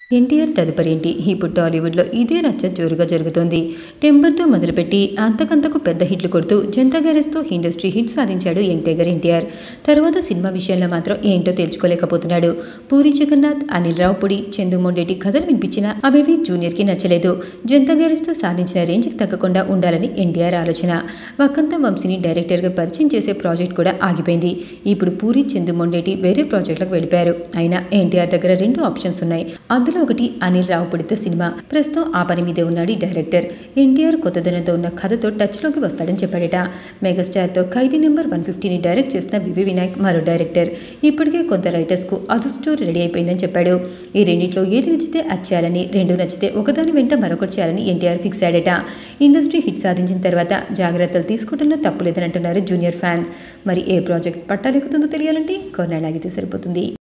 ఎన్టీఆర్ తదుపరి ఏంటి ఇప్పుడు టాలీవుడ్లో ఇదే రచ్చ జోరుగా జరుగుతోంది టెంపర్తో మొదలుపెట్టి అంతకంతకు పెద్ద హిట్లు కొడుతూ జనతా గ్యారేజ్తో ఇండస్ట్రీ హిట్ సాధించాడు యంగ్ టైగర్ ఎన్టీఆర్ తర్వాత సినిమా విషయంలో మాత్రం ఏంటో తెలుసుకోలేకపోతున్నాడు పూరి జగన్నాథ్ అనిల్ రావుపుడి చందు మొండేటి కథలు వినిపించినా అవేవి జూనియర్కి నచ్చలేదు జనతా గ్యారేజ్తో సాధించిన రేంజ్కి తగ్గకుండా ఉండాలని ఎన్టీఆర్ ఆలోచన వక్కంత వంశీని డైరెక్టర్గా పరిచయం చేసే ప్రాజెక్ట్ కూడా ఆగిపోయింది ఇప్పుడు పూరి చందు మొండేటి వేరే ప్రాజెక్టులకు వెళ్ళిపోయారు అయినా ఎన్టీఆర్ దగ్గర రెండు ఆప్షన్స్ ఉన్నాయి అందులో ఒకటి అనిల్ రావుపుడితో సినిమా ప్రస్తుతం ఆ పని మీదే ఉన్నాడు ఈ డైరెక్టర్ ఎన్టీఆర్ కొత్తదనంతో ఉన్న కథతో టచ్లోకి వస్తాడని చెప్పాడట మెగాస్టార్తో ఖైదీ నెంబర్ వన్ ఫిఫ్టీని డైరెక్ట్ చేసిన వివి వినాయక్ మరో డైరెక్టర్ ఇప్పటికే కొంత రైటర్స్కు అదు స్టోరీ రెడీ అయిపోయిందని చెప్పాడు ఈ రెండిట్లో ఏది నచ్చితే అది చేయాలని రెండు నచ్చితే ఒకదాని వెంట మరొకటి చేయాలని ఎన్టీఆర్ ఫిక్స్ అయ్యాడట ఇండస్ట్రీ హిట్ సాధించిన తర్వాత జాగ్రత్తలు తీసుకోవడంలో తప్పులేదని అంటున్నారు జూనియర్ ఫ్యాన్స్ మరి ఏ ప్రాజెక్ట్ పట్టాలెక్కుతుందో తెలియాలంటే కొన్నాళ్ళాగితే సరిపోతుంది